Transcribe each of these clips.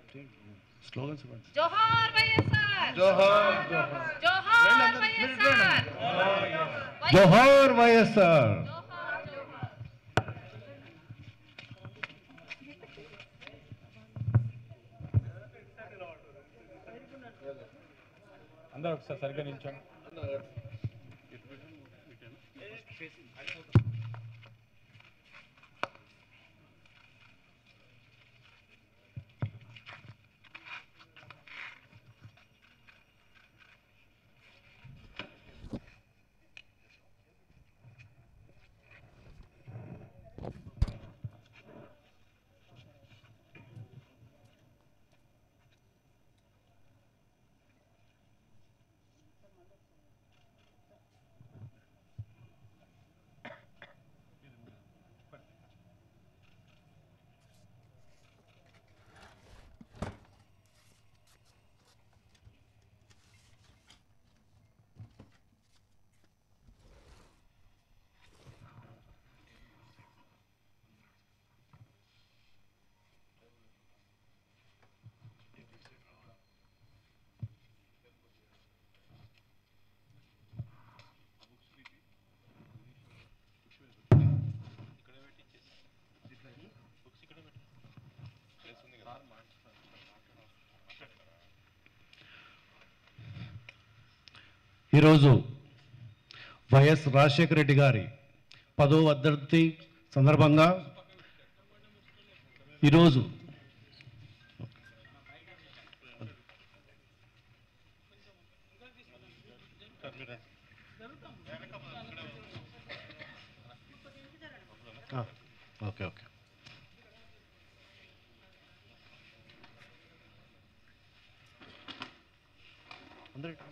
Slogans ఇవ్వండి జోహార్ వైఎస్ఆర్ జోహార్ జోహార్ వైఎస్ఆర్ జోహార్ వైఎస్ఆర్ జోహార్ జోహార్ అందరూ ఒకసారి సరిగ్గా నిల్చోండి ఈరోజు వైఎస్ రాజశేఖర రెడ్డి గారి పదో వర్ధంతి సందర్భంగా ఈరోజు ఆ, ఓకే ఓకే అందరూ ఇటు.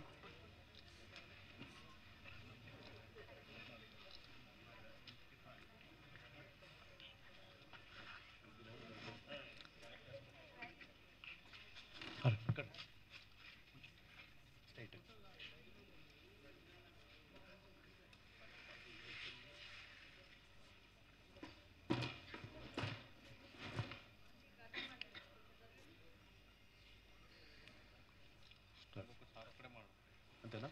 అరే, ఇక్కడ. Straight. అంతేనా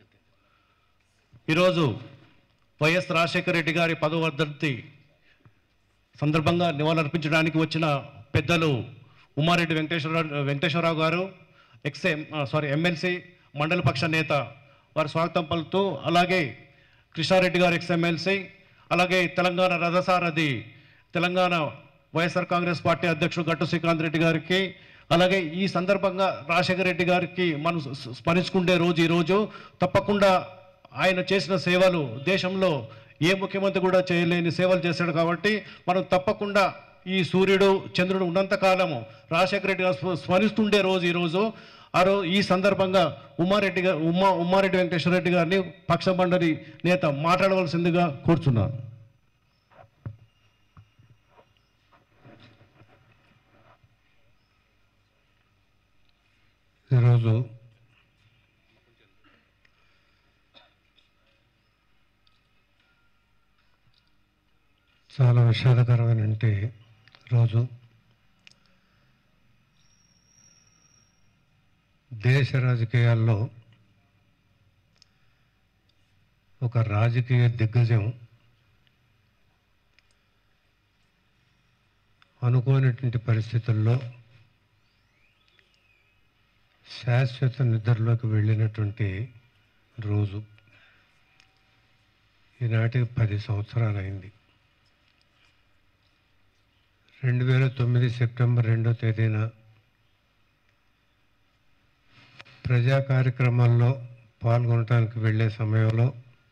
ఈరోజు వైఎస్ రాజశేఖర రెడ్డి గారి పదవ వర్ధంతి సందర్భంగా నివాళులర్పించడానికి వచ్చిన పెద్దలు ఉమారెడ్డి వెంకటేశ్వరరావు వెంకటేశ్వరరావు గారు ఎక్స్ సారీ ఎమ్మెల్సీ మండల పక్ష నేత వారి స్వాగతం పలుకుతూ అలాగే కృష్ణారెడ్డి గారు ఎక్స్ ఎమ్మెల్సీ అలాగే తెలంగాణ రథసారథి తెలంగాణ వైఎస్ఆర్ కాంగ్రెస్ పార్టీ అధ్యక్షుడు గట్టు శ్రీకాంత్ రెడ్డి గారికి అలాగే ఈ సందర్భంగా రాజశేఖర రెడ్డి గారికి మనం స్మ- స్మరించుకుంటే రోజు ఈ రోజు తప్పకుండా ఆయన చేసిన సేవలు దేశంలో ఏ ముఖ్యమంత్రి కూడా చేయలేని సేవలు చేశాడు కాబట్టి మనం తప్పకుండా ఈ సూర్యుడు చంద్రుడు ఉన్నంత కాలము రాజశేఖర రెడ్డి గారు స్మ- స్మరిస్తుండే రోజు ఈ రోజు ఆ రోజు ఈ సందర్భంగా ఉమారెడ్డి గారు ఉమా ఉమారెడ్డి వెంకటేశ్వర రెడ్డి గారిని పక్ష మండలి నేత మాట్లాడవలసిందిగా కోరుచున్నాను ఈరోజు చాలా విషాదకరమైనటువంటి రోజు దేశ రాజకీయాల్లో ఒక రాజకీయ దిగ్గజం అనుకోనటువంటి పరిస్థితుల్లో శాశ్వత నిద్రలోకి వెళ్ళినటువంటి రోజు ఈనాటికి పది సంవత్సరాలైంది రెండు వేల తొమ్మిది సెప్టెంబర్ రెండో తేదీన ప్రజా కార్యక్రమాల్లో పాల్గొనడానికి వెళ్ళే సమయంలో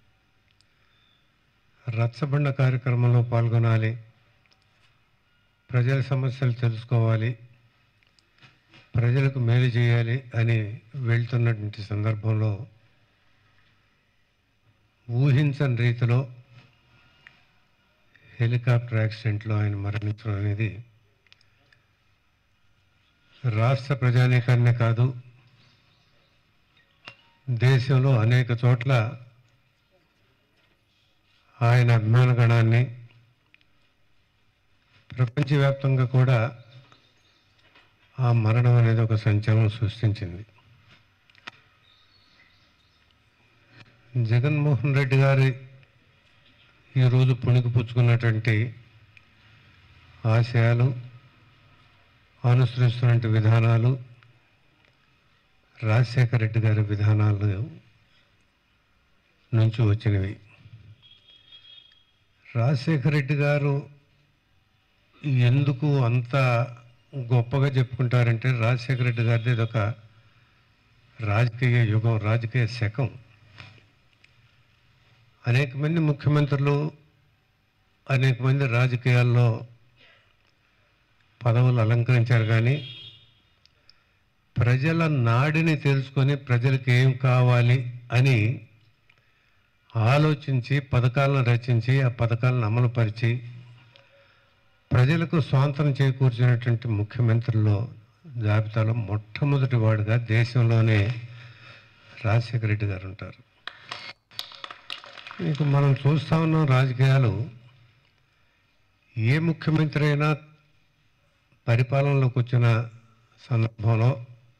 రచ్చబండ కార్యక్రమంలో పాల్గొనాలి ప్రజల సమస్యలు తెలుసుకోవాలి ప్రజలకు మేలు చేయాలి అని వెళ్తున్నటువంటి సందర్భంలో ఊహించని రీతిలో హెలికాప్టర్ యాక్సిడెంట్లో ఆయన మరణించడం అనేది రాష్ట్ర ప్రజానీకాన్నే కాదు దేశంలో అనేక చోట్ల ఆయన అభిమాన గణాన్ని ప్రపంచవ్యాప్తంగా కూడా ఆ మరణం అనేది ఒక సంచలనం సృష్టించింది జగన్మోహన్ రెడ్డి గారి ఈరోజు పుణికి పుచ్చుకున్నటువంటి ఆశయాలు అనుసరిస్తున్న విధానాలు రాజశేఖర రెడ్డి గారి విధానాలు నుంచి వచ్చినవి రాజశేఖర రెడ్డి గారు ఎందుకు అంత గొప్పగా చెప్పుకుంటారంటే రాజశేఖర రెడ్డి గారిది ఇది ఒక రాజకీయ యుగం రాజకీయ శకం అనేక మంది ముఖ్యమంత్రులు అనేక మంది రాజకీయాల్లో పదవులు అలంకరించారు కానీ ప్రజల నాడిని తెలుసుకొని ప్రజలకు ఏం కావాలి అని ఆలోచించి పథకాలను రచించి ఆ పథకాలను అమలుపరిచి ప్రజలకు స్వాతంత్రం చేకూర్చినటువంటి ముఖ్యమంత్రుల్లో జాబితాలో మొట్టమొదటి వాడుగా దేశంలోనే రాజశేఖర రెడ్డి గారు ఉంటారు ఇక మనం చూస్తా ఉన్నాం రాజకీయాలు ఏ ముఖ్యమంత్రి అయినా పరిపాలనలోకి వచ్చిన సందర్భంలో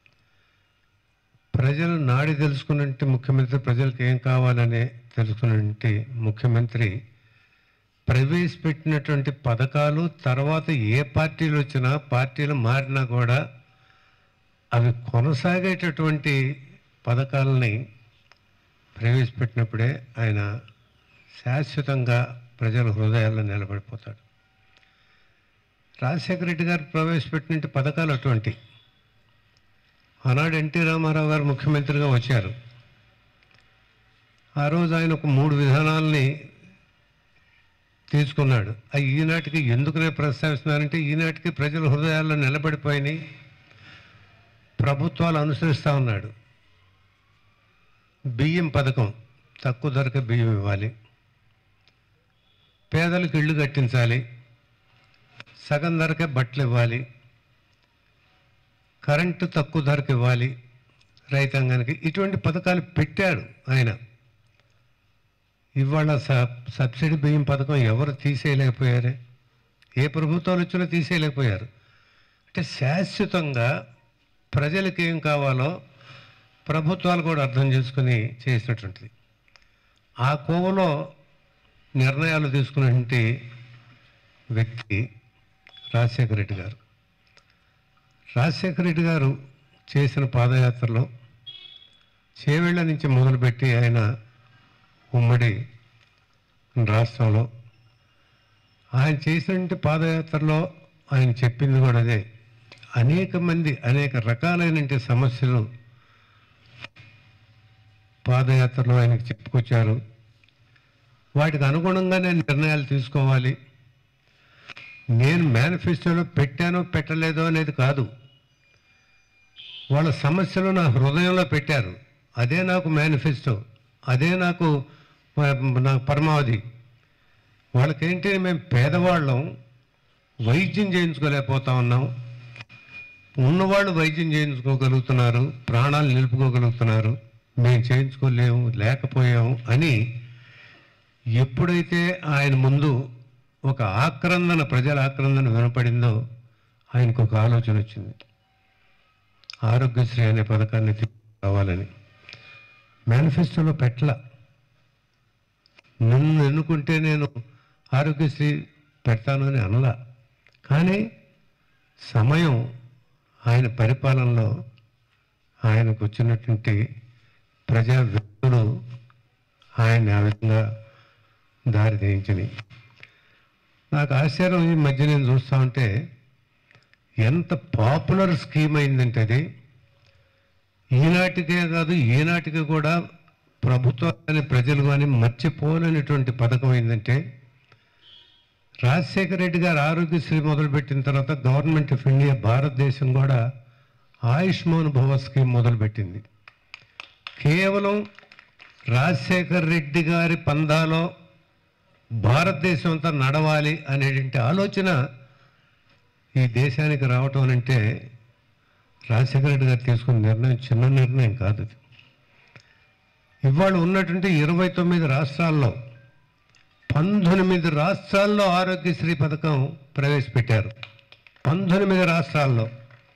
ప్రజలు నాడి తెలుసుకున్నట్టు ముఖ్యమంత్రి ప్రజలకు ఏం కావాలని తెలుసుకున్నట్టు ముఖ్యమంత్రి ప్రవేశపెట్టినటువంటి పథకాలు తర్వాత ఏ పార్టీలు వచ్చినా పార్టీలు మారినా కూడా అవి కొనసాగేటటువంటి పథకాలని ప్రవేశపెట్టినప్పుడే ఆయన శాశ్వతంగా ప్రజల హృదయాల్లో నిలబడిపోతాడు రాజశేఖర రెడ్డి గారు ప్రవేశపెట్టిన పథకాలు అటువంటి ఆనాడు ఎన్టీ రామారావు గారు ముఖ్యమంత్రిగా వచ్చారు ఆ రోజు ఆయన ఒక మూడు విధానాలని తీసుకున్నాడు అవి ఈనాటికి ఎందుకు నేను ప్రస్తావిస్తున్నానంటే ఈనాటికి ప్రజల హృదయాల్లో నిలబడిపోయినాయి ప్రభుత్వాలు అనుసరిస్తూ ఉన్నాడు బియ్యం పథకం తక్కువ ధరకే బియ్యం ఇవ్వాలి పేదలకు ఇళ్ళు కట్టించాలి సగం ధరకే బట్టలు ఇవ్వాలి కరెంటు తక్కువ ధరకు ఇవ్వాలి రైతాంగానికి ఇటువంటి పథకాలు పెట్టాడు ఆయన ఇవాళ సబ్ సబ్సిడీ బియ్యం పథకం ఎవరు తీసేయలేకపోయారే ఏ ప్రభుత్వాలు వచ్చినా తీసేయలేకపోయారు అంటే శాశ్వతంగా ప్రజలకు ఏం కావాలో ప్రభుత్వాలు కూడా అర్థం చేసుకుని చేసినటువంటిది ఆ కోవలో నిర్ణయాలు తీసుకున్నటువంటి వ్యక్తి రాజశేఖర రెడ్డి గారు రాజశేఖర రెడ్డి గారు చేసిన పాదయాత్రలో చేవేళ్ల నుంచి మొదలుపెట్టి ఆయన ఉమ్మడి రాష్ట్రంలో ఆయన చేసినటువంటి పాదయాత్రలో ఆయన చెప్పింది కూడా అదే అనేక మంది అనేక రకాలైనటువంటి సమస్యలు పాదయాత్రలో ఆయనకు చెప్పుకొచ్చారు వాటికి అనుగుణంగా నేను నిర్ణయాలు తీసుకోవాలి నేను మేనిఫెస్టోలో పెట్టానో పెట్టలేదో అనేది కాదు వాళ్ళ సమస్యలు నా హృదయంలో పెట్టారు అదే నాకు మేనిఫెస్టో అదే నాకు మ- నా పరమావధి వాళ్ళకేంటి మేము పేదవాళ్ళం వైద్యం చేయించుకోలేకపోతా ఉన్నాం ఉన్నవాళ్ళు వైద్యం చేయించుకోగలుగుతున్నారు ప్రాణాలు నిలుపుకోగలుగుతున్నారు మేము చేయించుకోలేము లేకపోయాము అని ఎప్పుడైతే ఆయన ముందు ఒక ఆక్రందన ప్రజల ఆక్రందన వినపడిందో ఆయనకు ఒక ఆలోచన వచ్చింది ఆరోగ్యశ్రీ అనే పథకాన్ని తీసుకురావాలని మేనిఫెస్టోలో పెట్టల నన్ను ఎన్నుకుంటే నేను ఆరోగ్యశ్రీ పెడతాను అని అనలా కానీ సమయం ఆయన పరిపాలనలో ఆయనకు వచ్చినటువంటి ప్రజా వ్యక్తులు ఆయన ఆ విధంగా దారి తీయించినాయి నాకు ఆశ్చర్యం ఈ మధ్య నేను చూస్తూ ఉంటే ఎంత పాపులర్ స్కీమ్ అయిందంటే అది ఈనాటికే కాదు ఈనాటికి కూడా ప్రభుత్వం కానీ ప్రజలు కానీ మర్చిపోలేనటువంటి పథకం ఏంటంటే రాజశేఖర రెడ్డి గారు ఆరోగ్యశ్రీ మొదలుపెట్టిన తర్వాత గవర్నమెంట్ ఆఫ్ ఇండియా భారతదేశం కూడా ఆయుష్మాన్ భవ స్కీమ్ మొదలుపెట్టింది కేవలం రాజశేఖర రెడ్డి గారి పందాలో భారతదేశం అంతా నడవాలి అనేటువంటి ఆలోచన ఈ దేశానికి రావటం అంటే రాజశేఖర రెడ్డి గారు తీసుకున్న నిర్ణయం చిన్న నిర్ణయం కాదు ఇది ఇవాళ ఉన్నటువంటి ఇరవై తొమ్మిది రాష్ట్రాల్లో పంతొమ్మిది రాష్ట్రాల్లో ఆరోగ్యశ్రీ పథకం ప్రవేశపెట్టారు పంతొమ్మిది రాష్ట్రాల్లో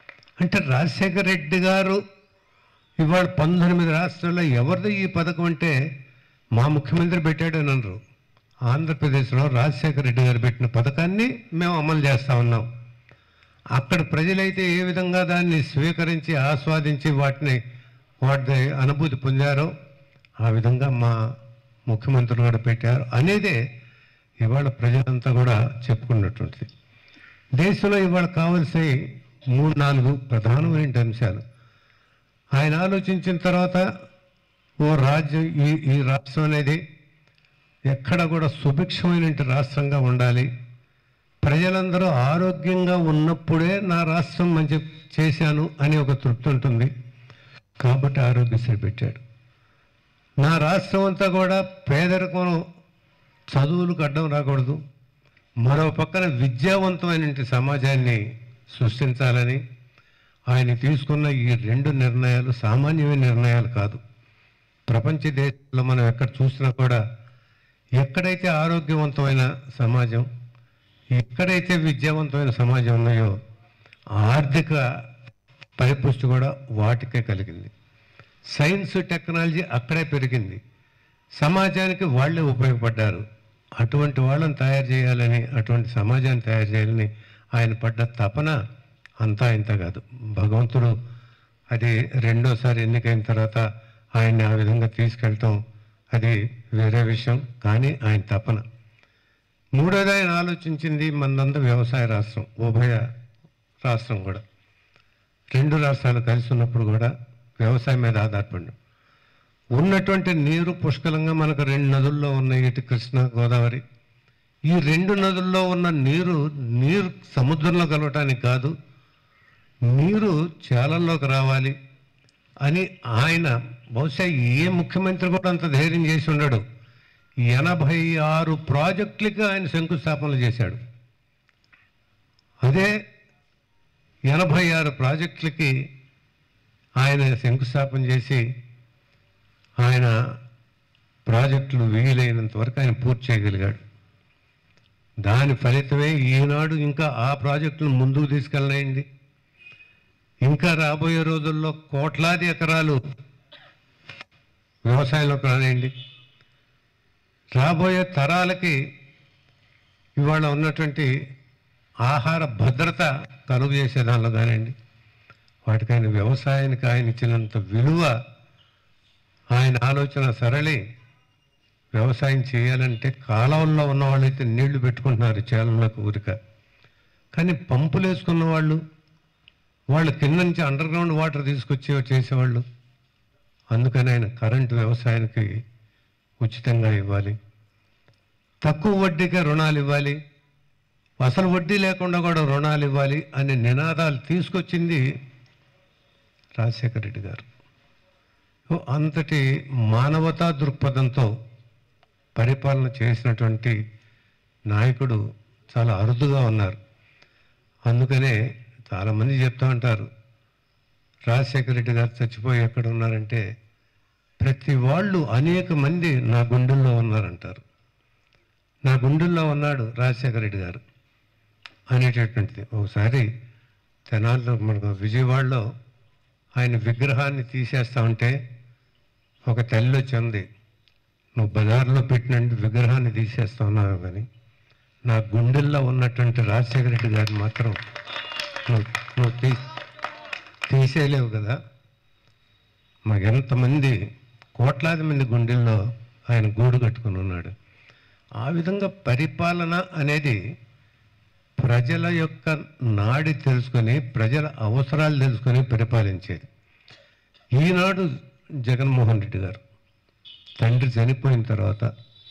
అంటే రాజశేఖర రెడ్డి గారు ఇవాళ పంతొమ్మిది రాష్ట్రాల్లో ఎవరిది ఈ పథకం అంటే మా ముఖ్యమంత్రి పెట్టాడు అని అనరు ఆంధ్రప్రదేశ్లో రాజశేఖర రెడ్డి గారు పెట్టిన పథకాన్ని మేము అమలు చేస్తా ఉన్నాం అక్కడ ప్రజలైతే ఏ విధంగా దాన్ని స్వీకరించి ఆస్వాదించి వాటిని వాటి అనుభూతి పొందారో ఆ విధంగా మా ముఖ్యమంత్రులు కూడా పెట్టారు అనేదే ఇవాళ ప్రజలంతా కూడా చెప్పుకున్నటువంటిది దేశంలో ఇవాళ కావలసిన మూడు నాలుగు ప్రధానమైన అంశాలు ఆయన ఆలోచించిన తర్వాత ఓ రాజ్యం ఈ ఈ రాష్ట్రం అనేది ఎక్కడ కూడా సుభిక్షమైన రాష్ట్రంగా ఉండాలి ప్రజలందరూ ఆరోగ్యంగా ఉన్నప్పుడే నా రాష్ట్రం మంచి చేశాను అని ఒక తృప్తి ఉంటుంది కాబట్టి ఆరోగ్యశ్రీ పెట్టాడు నా రాష్ట్రం అంతా కూడా పేదరికం చదువులకు అడ్డం రాకూడదు మరో పక్కన విద్యావంతమైన సమాజాన్ని సృష్టించాలని ఆయన తీసుకున్న ఈ రెండు నిర్ణయాలు సామాన్యమైన నిర్ణయాలు కాదు ప్రపంచ దేశాల్లో మనం ఎక్కడ చూసినా కూడా ఎక్కడైతే ఆరోగ్యవంతమైన సమాజం ఎక్కడైతే విద్యావంతమైన సమాజం ఉన్నాయో ఆర్థిక పరిపుష్టి కూడా వాటికే కలిగింది సైన్స్ టెక్నాలజీ అక్కడే పెరిగింది సమాజానికి వాళ్ళే ఉపయోగపడ్డారు అటువంటి వాళ్ళని తయారు చేయాలని అటువంటి సమాజాన్ని తయారు చేయాలని ఆయన పడ్డ తపన అంతా ఇంత కాదు భగవంతుడు అది రెండోసారి ఎన్నికైన తర్వాత ఆయన్ని ఆ విధంగా తీసుకెళ్ళటం అది వేరే విషయం కానీ ఆయన తపన మూడోది ఆయన ఆలోచించింది మనంతా వ్యవసాయ రాష్ట్రం ఉభయ రాష్ట్రం కూడా రెండు రాష్ట్రాలు కలిసి ఉన్నప్పుడు కూడా వ్యవసాయం మీద ఆధారపడి ఉన్నటువంటి నీరు పుష్కలంగా మనకు రెండు నదుల్లో ఉన్నాయి ఇటు కృష్ణ గోదావరి ఈ రెండు నదుల్లో ఉన్న నీరు నీరు సముద్రంలో కలవటానికి కాదు నీరు చేలల్లోకి రావాలి అని ఆయన బహుశా ఏ ముఖ్యమంత్రి కూడా అంత ధైర్యం చేసి ఉండడు ఎనభై ఆరు ప్రాజెక్టులకి ఆయన శంకుస్థాపనలు చేశాడు అదే ఎనభై ఆరు ప్రాజెక్టులకి ఆయన శంకుస్థాపన చేసి ఆయన ప్రాజెక్టులు వీలైనంత వరకు ఆయన పూర్తి చేయగలిగాడు దాని ఫలితమే ఈనాడు ఇంకా ఆ ప్రాజెక్టులను ముందుకు తీసుకెళ్ళనండి ఇంకా రాబోయే రోజుల్లో కోట్లాది ఎకరాలు వ్యవసాయంలోకి రానియండి రాబోయే తరాలకి ఇవాళ ఉన్నటువంటి ఆహార భద్రత కలుగు చేసే దానిలో కానివ్వండి వాటికి ఆయన వ్యవసాయానికి ఆయన ఇచ్చినంత విలువ ఆయన ఆలోచన సరళి వ్యవసాయం చేయాలంటే కాలంలో ఉన్న వాళ్ళైతే నీళ్లు పెట్టుకుంటున్నారు చేలలోకి ఊరిక కానీ పంపులు వేసుకున్న వాళ్ళు వాళ్ళు కింద నుంచి అండర్ గ్రౌండ్ వాటర్ తీసుకొచ్చి చేసేవాళ్ళు అందుకని ఆయన కరెంటు వ్యవసాయానికి ఉచితంగా ఇవ్వాలి తక్కువ వడ్డీకే రుణాలు ఇవ్వాలి అసలు వడ్డీ లేకుండా కూడా రుణాలు ఇవ్వాలి అనే నినాదాలు తీసుకొచ్చింది రాజశేఖర రెడ్డి గారు ఓ అంతటి మానవతా దృక్పథంతో పరిపాలన చేసినటువంటి నాయకుడు చాలా అరుదుగా ఉన్నారు అందుకనే చాలామంది చెప్తా ఉంటారు రాజశేఖర రెడ్డి గారు చచ్చిపోయి ఎక్కడ ఉన్నారంటే ప్రతి వాళ్ళు అనేక మంది నా గుండెల్లో ఉన్నారంటారు నా గుండెల్లో ఉన్నాడు రాజశేఖర రెడ్డి గారు అనేటటువంటిది ఒకసారి తెనాలిలో మనకు విజయవాడలో ఆయన విగ్రహాన్ని తీసేస్తా ఉంటే ఒక తల్లి వచ్చి అంది నువ్వు బజార్లో పెట్టిన విగ్రహాన్ని తీసేస్తా ఉన్నావు కానీ నా గుండెల్లో ఉన్నటువంటి రాజశేఖర రెడ్డి గారిని మాత్రం నువ్వు నువ్వు తీ తీసేయలేవు కదా మాకు ఎంతమంది కోట్లాది మంది గుండెల్లో ఆయన గూడు కట్టుకుని ఉన్నాడు ఆ విధంగా పరిపాలన అనేది ప్రజల యొక్క నాడి తెలుసుకొని ప్రజల అవసరాలు తెలుసుకొని పరిపాలించేది ఈనాడు జగన్మోహన్ రెడ్డి గారు తండ్రి చనిపోయిన తర్వాత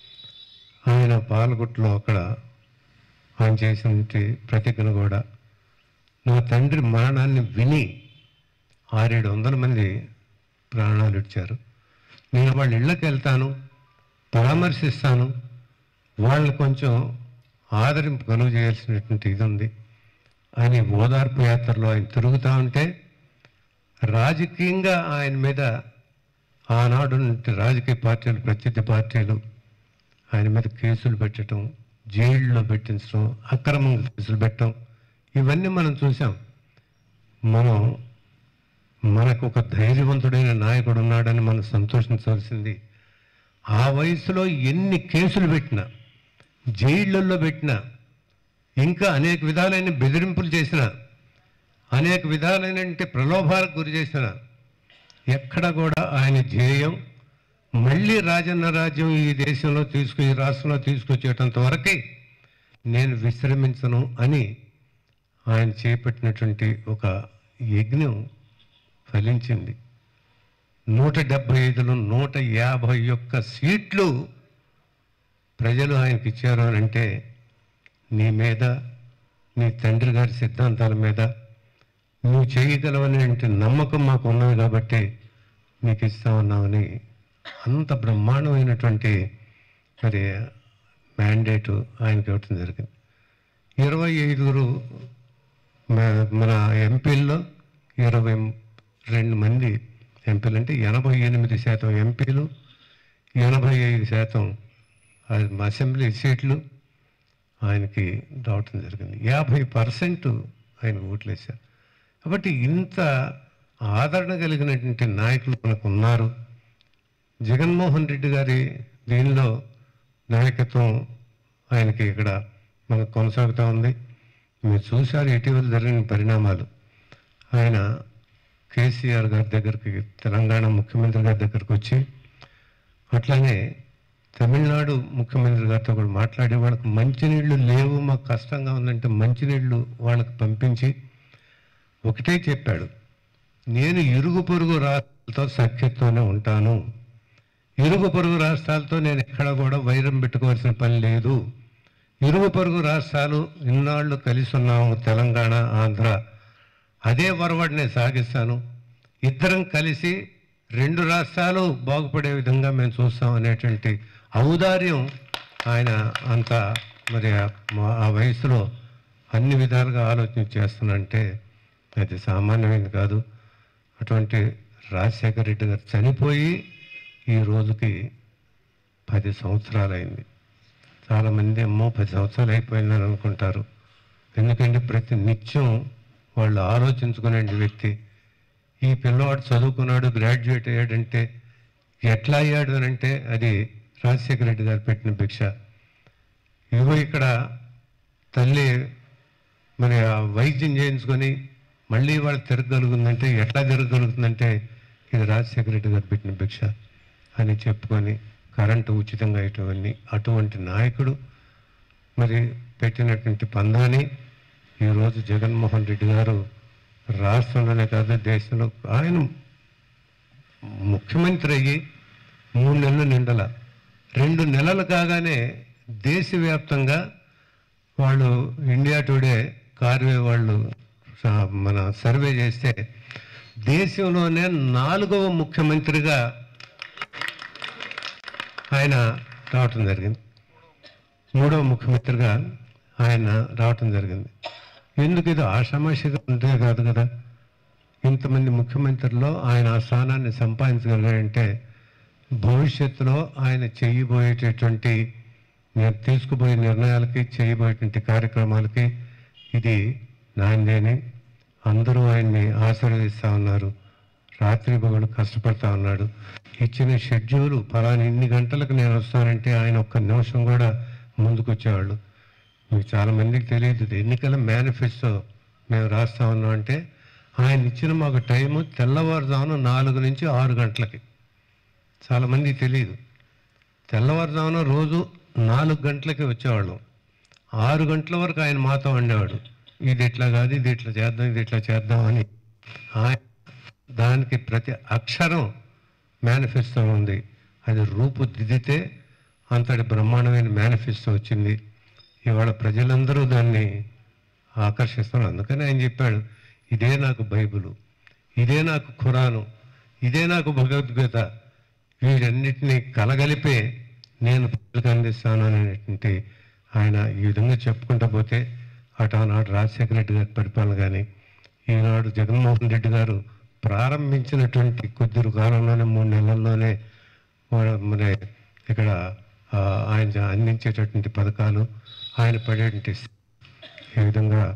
ఆయన పాలగుట్లో అక్కడ ఆయన చేసిన ప్రతిజ్ఞ కూడా నా తండ్రి మరణాన్ని విని ఆరేడు వందల మంది ప్రాణాలు ఇచ్చారు నేను వాళ్ళ ఇళ్ళకి వెళ్తాను పరామర్శిస్తాను వాళ్ళు కొంచెం ఆదరింపు కలుగు చేయాల్సినటువంటి ఇది ఉంది అని ఓదార్పు యాత్రలో ఆయన తిరుగుతూ ఉంటే రాజకీయంగా ఆయన మీద ఆనాడు నుండి రాజకీయ పార్టీలు ప్రత్యర్థి పార్టీలు ఆయన మీద కేసులు పెట్టడం జైల్లో పెట్టించడం అక్రమంగా కేసులు పెట్టడం ఇవన్నీ మనం చూసాం మనం మనకు ఒక ధైర్యవంతుడైన నాయకుడు ఉన్నాడని మనం సంతోషించవలసింది ఆ వయసులో ఎన్ని కేసులు పెట్టినా జైళ్ళల్లో పెట్టినా ఇంకా అనేక విధాలైన బెదిరింపులు చేసిన అనేక విధాలైన ప్రలోభాలకు గురి చేసిన ఎక్కడ కూడా ఆయన ధ్యేయం మళ్ళీ రాజన్న రాజ్యం ఈ దేశంలో తీసుకు ఈ రాష్ట్రంలో తీసుకొచ్చేటంత వరకే నేను విశ్రమించను అని ఆయన చేపట్టినటువంటి ఒక యజ్ఞం ఫలించింది నూట డెబ్బై ఐదులో నూట యాభై ఒక్క సీట్లు ప్రజలు ఆయనకి ఇచ్చారు అని అంటే నీ మీద నీ తండ్రి గారి సిద్ధాంతాల మీద నువ్వు చేయగలవనే నమ్మకం మాకు ఉన్నది కాబట్టి నీకు ఇస్తామన్నామని అంత బ్రహ్మాండమైనటువంటి మరి మ్యాండేటు ఆయనకి ఇవ్వటం జరిగింది ఇరవై ఐదుగురు మ- మన ఎంపీల్లో ఇరవై రెండు మంది ఎంపీలు అంటే ఎనభై ఎనిమిది శాతం ఎంపీలు ఎనభై ఐదు శాతం ఆ- అసెంబ్లీ సీట్లు ఆయనకి రావటం జరిగింది యాభై పర్సెంట్ ఆయన ఓట్లు వేశారు కాబట్టి ఇంత ఆదరణ కలిగినటువంటి నాయకులు మనకు ఉన్నారు జగన్మోహన్ రెడ్డి గారి దీనిలో నాయకత్వం ఆయనకి ఇక్కడ మనకు కొనసాగుతూ ఉంది మీరు చూశారు ఇటీవల జరిగిన పరిణామాలు ఆయన కేసీఆర్ గారి దగ్గరికి తెలంగాణ ముఖ్యమంత్రి గారి దగ్గరికి వచ్చి అట్లానే తమిళనాడు ముఖ్యమంత్రి గారితో కూడా మాట్లాడి వాళ్ళకి మంచినీళ్ళు లేవు మాకు కష్టంగా ఉందంటే మంచినీళ్ళు వాళ్ళకి పంపించి ఒకటే చెప్పాడు నేను ఇరుగు పొరుగు రాష్ట్రాలతో సఖ్యతతోనే ఉంటాను ఇరుగు పొరుగు రాష్ట్రాలతో నేను ఎక్కడ కూడా వైరం పెట్టుకోవాల్సిన పని లేదు ఇరుగు పొరుగు రాష్ట్రాలు ఇన్నాళ్ళు కలిసి ఉన్నాము తెలంగాణ ఆంధ్ర అదే వరవడిని సాగిస్తాను ఇద్దరం కలిసి రెండు రాష్ట్రాలు బాగుపడే విధంగా మేము చూస్తాం అనేటువంటి ఔదార్యం ఆయన అంత మరి ఆ- ఆ వయసులో అన్ని విధాలుగా ఆలోచన చేస్తున్నంటే అది సామాన్యమైనది కాదు అటువంటి రాజశేఖర రెడ్డి గారు చనిపోయి ఈ రోజుకి పది సంవత్సరాలైంది చాలామంది అమ్మో పది సంవత్సరాలు అయిపోయిందని అనుకుంటారు ఎందుకంటే ప్రతి నిత్యం వాళ్ళు ఆలోచించుకునే వ్యక్తి ఈ పిల్లవాడు చదువుకున్నాడు గ్రాడ్యుయేట్ అయ్యాడంటే ఎట్లా అయ్యాడు అని అంటే అది రాజశేఖర రెడ్డి గారు పెట్టిన భిక్ష ఇదిగో ఇక్కడ తల్లి మరి ఆ వైద్యం చేయించుకొని మళ్ళీ వాళ్ళు తిరగగలుగుతుందంటే ఎట్లా తిరగగలుగుతుందంటే ఇది రాజశేఖర రెడ్డి గారు పెట్టిన భిక్ష అని చెప్పుకొని కరెంటు ఉచితంగా ఇటువంటి అటువంటి నాయకుడు మరి పెట్టినటువంటి పందాన్ని ఈరోజు జగన్మోహన్ రెడ్డి గారు రాష్ట్రంలోనే కాదు దేశంలో ఆయన ముఖ్యమంత్రి అయ్యి మూడు నెలలు నిండల రెండు నెలలు కాగానే దేశవ్యాప్తంగా వాళ్ళు ఇండియా టుడే కార్వే వాళ్ళు స- మన సర్వే చేస్తే దేశంలోనే నాలుగవ ముఖ్యమంత్రిగా ఆయన రావటం జరిగింది మూడవ ముఖ్యమంత్రిగా ఆయన రావటం జరిగింది ఎందుకు ఇది ఆషామాషిగా ఉంటే కాదు కదా ఇంతమంది ముఖ్యమంత్రుల్లో ఆయన ఆ స్థానాన్ని సంపాదించగలిగాడంటే భవిష్యత్తులో ఆయన చేయబోయేటటువంటి నేను తీసుకుపోయే నిర్ణయాలకి చేయబోయేటువంటి కార్యక్రమాలకి ఇది నాందేని అందరూ ఆయన్ని ఆశీర్వదిస్తూ ఉన్నారు రాత్రి పగలు కష్టపడతా ఉన్నాడు ఇచ్చిన షెడ్యూల్ ఫలానా ఇన్ని గంటలకు నేను వస్తానంటే ఆయన ఒక్క నిమిషం కూడా ముందుకు వచ్చేవాళ్ళు మీకు చాలా మందికి తెలియదు ఇది ఎన్నికల మేనిఫెస్టో మేము రాస్తా ఉన్నాం అంటే ఆయన ఇచ్చిన మాకు టైము తెల్లవారుజామున నాలుగు నుంచి ఆరు గంటలకి చాలా మందికి తెలియదు తెల్లవారుజామున రోజు నాలుగు గంటలకి వచ్చేవాళ్ళం ఆరు గంటల వరకు ఆయన మాతో ఉండేవాడు ఇది ఇట్లా కాదు ఇది ఇట్లా చేద్దాం ఇది ఇట్లా చేద్దాం అని ఆయన దానికి ప్రతి అక్షరం మేనిఫెస్టో ఉంది అది రూపుదిద్దితే అంతటి బ్రహ్మాండమైన మేనిఫెస్టో వచ్చింది ఇవాళ ప్రజలందరూ దాన్ని ఆకర్షిస్తున్నారు అందుకని ఆయన చెప్పాడు ఇదే నాకు బైబిలు ఇదే నాకు ఖురాను ఇదే నాకు భగవద్గీత వీటన్నిటిని కలగలిపే నేను ప్రజలకు అందిస్తాను అనేటువంటి ఆయన ఈ విధంగా చెప్పుకుంటా పోతే అటు ఆనాడు రాజశేఖర రెడ్డి గారి పరిపాలన కానీ ఈనాడు జగన్మోహన్ రెడ్డి గారు ప్రారంభించినటువంటి కొద్ది కాలంలోనే మూడు నెలల్లోనే మన- మన ఇక్కడ ఆ, ఆయన అందించేటటువంటి పథకాలు ఆయన పడేటువంటి ఈ విధంగా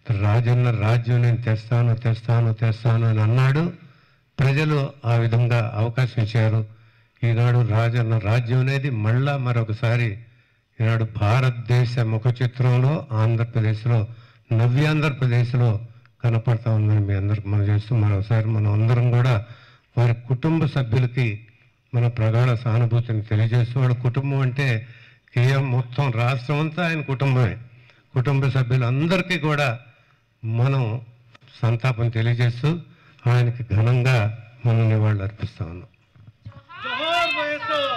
రాజన్న రాజ్యం నేను తెస్తాను తెస్తాను తెస్తాను అని అన్నాడు ప్రజలు ఆ విధంగా అవకాశం ఇచ్చారు ఈనాడు రాజన్న రాజ్యం అనేది మళ్ళా మరొకసారి ఈనాడు భారతదేశ ముఖ చిత్రంలో ఆంధ్రప్రదేశ్లో నవ్యాంధ్రప్రదేశ్లో కనపడతా ఉందని మీ అందరికి మనం చేస్తూ మరొకసారి మనం అందరం కూడా వారి కుటుంబ సభ్యులకి మన ప్రగాఢ సానుభూతిని తెలియజేస్తూ వాళ్ళ కుటుంబం అంటే కేవలం మొత్తం రాష్ట్రం అంతా ఆయన కుటుంబమే కుటుంబ సభ్యులందరికీ కూడా మనం సంతాపం తెలియజేస్తూ ఆయనకి ఘనంగా మనం నివాళులు అర్పిస్తా ఉన్నాం జోహార్ వైఎస్ఆర్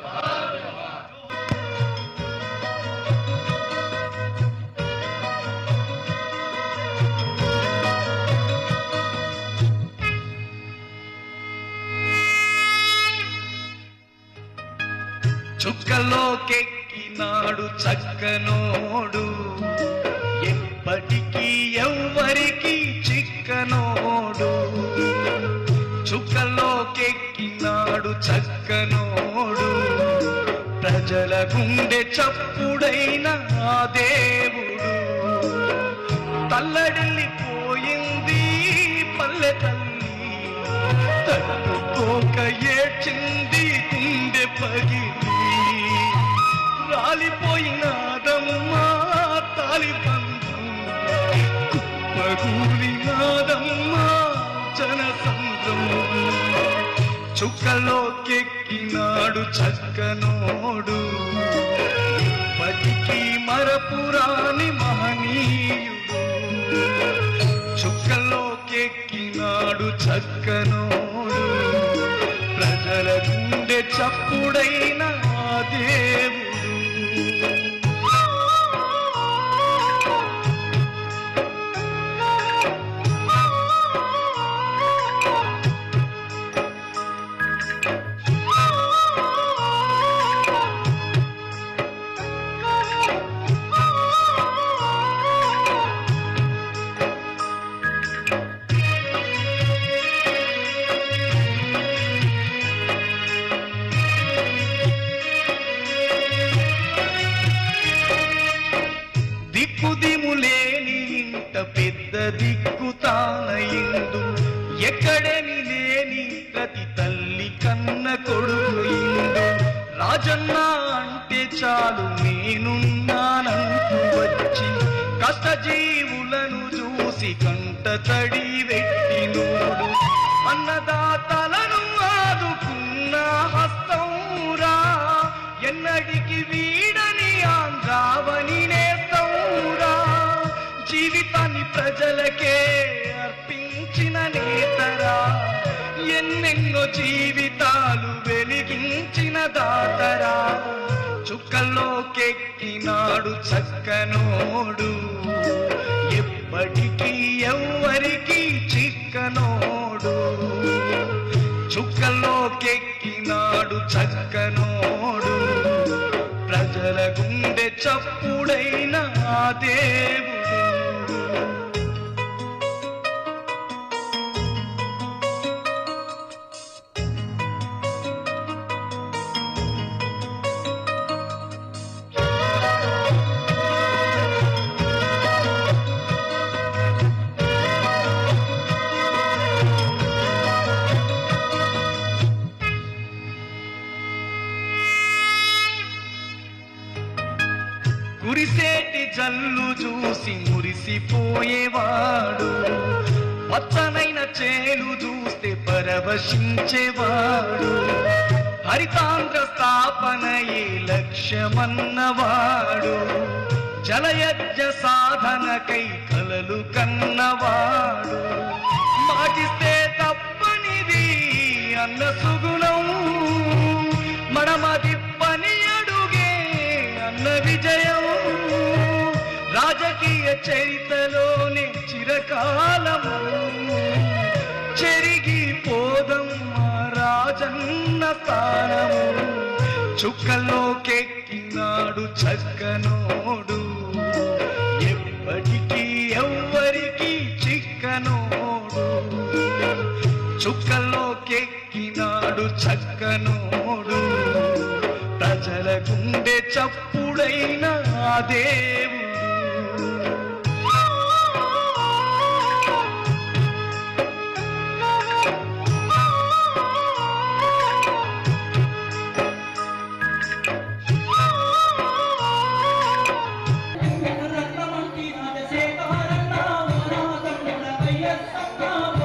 చుక్కలోకెక్కినాడు చక్కనోడు ఎప్పటికీ ఎవ్వరికి చిక్కనోడు చుక్కలోకెక్కినాడు చక్కనోడు ప్రజల గుండె చప్పుడైన ఆ దేవుడు తల్లడిల్లిపోయింది పల్లె తల్లి తట్టుకోక ఏడ్చింది గుండె పగిలి రాలిపోయినాదమ్మా తాలిబంధం కుప్పగూలినాదమ్మా జనసంద్రం చుక్కలోకెక్కినాడు చక్కనోడు ఇప్పటికీ మరపురాని మహనీయుడు చుక్కలోకెక్కినాడు చక్కనోడు ప్రజల గుండె చప్పుడైన ఆ దేవుడు దిక్కు దిములేని ఇంట పెద్ద దిక్కు తానయిందు ఎక్కడని లేని ప్రతి తల్లి కన్న కొడుకు ఇందు రాజన్న అంటే చాలు నేనున్నానంటూ వచ్చి కష్టజీవులను చూసి కంట తడి వెట్టినోడు అన్నదాతలను ఆదుకున్న హస్తంరా ఎన్నడికి వీడని ఆంధ్రావని నేస్తౌరా జీవితాన్ని ప్రజలకే అర్పించిన నేతరా ఎన్నెన్నో జీవితాలు వెలిగించిన దాతరా చుక్కల్లోకెక్కినాడు చక్కనోడు ఎప్పటికీ ఎవ్వరికి చిక్కనోడు చుక్కల్లోకెక్కినాడు చక్కనోడు ప్రజల గుండె చప్పుడైన ఆ దేవుడు కురిసేటి జల్లు చూసి మురిసిపోయేవాడు పచ్చనైన చేలు చూస్తే పరవశించేవాడు హరితాంధ్ర స్థాపనయే లక్ష్యమన్నవాడు జలయజ్ఞ సాధనకై కలలు కన్నవాడు మాటిస్తే తప్పనిది అన్న సుగుణం మడమది పని అడుగే అన్న విజయం రాజకీయ చరితలోనే చిరకాలము చెరిగి పోదమ్మా రాజన్న స్థానము చుక్కల్లోకెక్కినాడు చక్కనోడు ఎప్పటికీ ఎవ్వరికి చిక్కనోడు చుక్కల్లోకెక్కినాడు చక్కనోడు ప్రజల గుండె చప్పుడైన ఆ దేవుడు వైఎస్ అన్నా